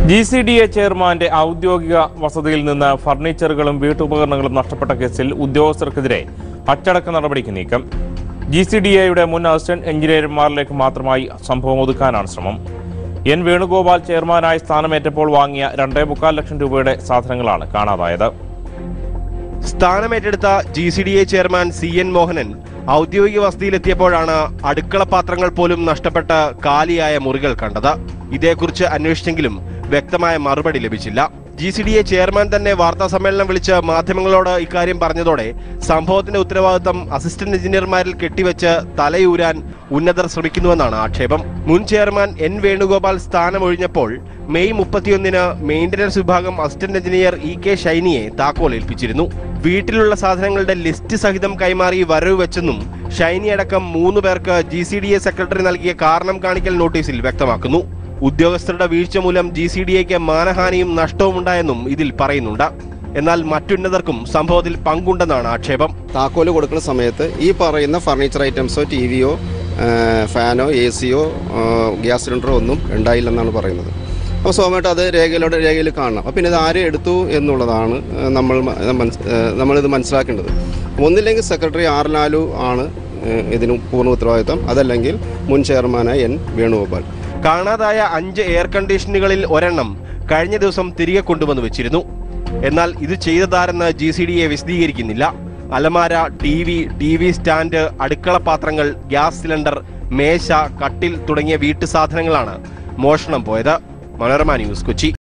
G C D A ചെയർമാന്റെ ഔദ്യോഗിക വസതിയിൽ നിന്ന് ഫർണിച്ചറുകളും വീട്ടുപകരണങ്ങളും നഷ്ടപ്പെട്ട കേസിൽ ഉദ്യോഗസ്ഥർക്കെതിരെ അച്ചടക്ക നടപടിക്ക് നീക്കം ജി സി ഡി എയുടെ മുൻ അസിസ്റ്റന്റ് എഞ്ചിനീയർമാരിലേക്ക് മാത്രമായി സംഭവം ഒതുക്കാനാണ് ശ്രമം എൻ വേണുഗോപാൽ ചെയർമാനായി സ്ഥാനമേറ്റപ്പോൾ വാങ്ങിയ രണ്ടേ മുക്കാൽ ലക്ഷം രൂപയുടെ സാധനങ്ങളാണ് കാണാതായത് സ്ഥാനമേറ്റെടുത്ത G C D A chairman C N Mohanan ഔദ്യോഗിക വസതിയിലെത്തിയപ്പോഴാണ് അടുക്കള പാത്രങ്ങൾ പോലും നഷ്ടപ്പെട്ട കാലിയായ മുറികൾ കണ്ടത് ഇതേക്കുറിച്ച് അന്വേഷിച്ചെങ്കിലും വ്യക്തമായ മറുപടി ലഭിച്ചില്ല G C D A chairman തന്നെ വാർത്താ സമ്മേളനം വിളിച്ച് മാധ്യമങ്ങളോട് ഇക്കാര്യം പറഞ്ഞതോടെ സംഭവത്തിന്റെ ഉത്തരവാദിത്തം അസിസ്റ്റന്റ് എഞ്ചിനീയർമാരിൽ കെട്ടിവെച്ച് തലയൂരാൻ ഉന്നതർ ശ്രമിക്കുന്നുവെന്നാണ് ആക്ഷേപം മുൻ ചെയർമാൻ എൻ വേണുഗോപാൽ സ്ഥാനമൊഴിഞ്ഞപ്പോൾ മെയ് മുപ്പത്തിയൊന്നിന് മെയിന്റനൻസ് വിഭാഗം അസിസ്റ്റന്റ് എഞ്ചിനീയർ ഇ കെ ഷൈനിയെ താക്കോൽ ഏൽപ്പിച്ചിരുന്നു വീട്ടിലുള്ള സാധനങ്ങളുടെ ലിസ്റ്റ് സഹിതം കൈമാറി വരവ് വെച്ചെന്നും ഷൈനി അടക്കം മൂന്ന് പേർക്ക് G C D A secretary നൽകിയ കാരണം കാണിക്കൽ നോട്ടീസിൽ വ്യക്തമാക്കുന്നു ഉദ്യോഗസ്ഥരുടെ വീഴ്ച മൂലം ജി സി ഡി എക്ക് മാനഹാനിയും നഷ്ടവും ഉണ്ടായെന്നും ഇതിൽ പറയുന്നുണ്ട് എന്നാൽ മറ്റുന്നതർക്കും സംഭവത്തിൽ പങ്കുണ്ടെന്നാണ് ആക്ഷേപം താക്കോല് കൊടുക്കുന്ന സമയത്ത് ഈ പറയുന്ന ഫർണിച്ചർ ഐറ്റംസോ ടി വിയോ ഫാനോ എ സിയോ ഗ്യാസ് സിലിണ്ടറോ ഒന്നും ഉണ്ടായില്ലെന്നാണ് പറയുന്നത് അപ്പോൾ സ്വാഭാവികമായിട്ട് അത് രേഖയിലൂടെ രേഖയിൽ കാണണം അപ്പോൾ പിന്നെ ഇത് ആര് എടുത്തു എന്നുള്ളതാണ് ഏഹ്, നമ്മൾ മ- മനസ്- ഏഹ്, നമ്മളിത് മനസ്സിലാക്കേണ്ടത് ഒന്നില്ലെങ്കിൽ സെക്രട്ടറി ആർ ലാലു ആണ് ഏഹ്, ഇതിന് പൂർണ്ണ ഉത്തരവാദിത്തം അതല്ലെങ്കിൽ മുൻ ചെയർമാനായ എൻ വേണുഗോപാൽ കാണാതായ അഞ്ച് എയർ കണ്ടീഷനുകളിൽ ഒരെണ്ണം കഴിഞ്ഞ ദിവസം തിരികെ കൊണ്ടുവന്ന് വെച്ചിരുന്നു എന്നാൽ ഇത് ചെയ്തതാരെന്ന് ജി സി ഡി എ വിശദീകരിക്കുന്നില്ല അലമാര T V T V stand അടുക്കള പാത്രങ്ങൾ ഗ്യാസ് സിലിണ്ടർ മേശ കട്ടിൽ തുടങ്ങിയ വീട്ടു സാധനങ്ങളാണ് മോഷണം പോയത് മനോരമ ന്യൂസ് കൊച്ചി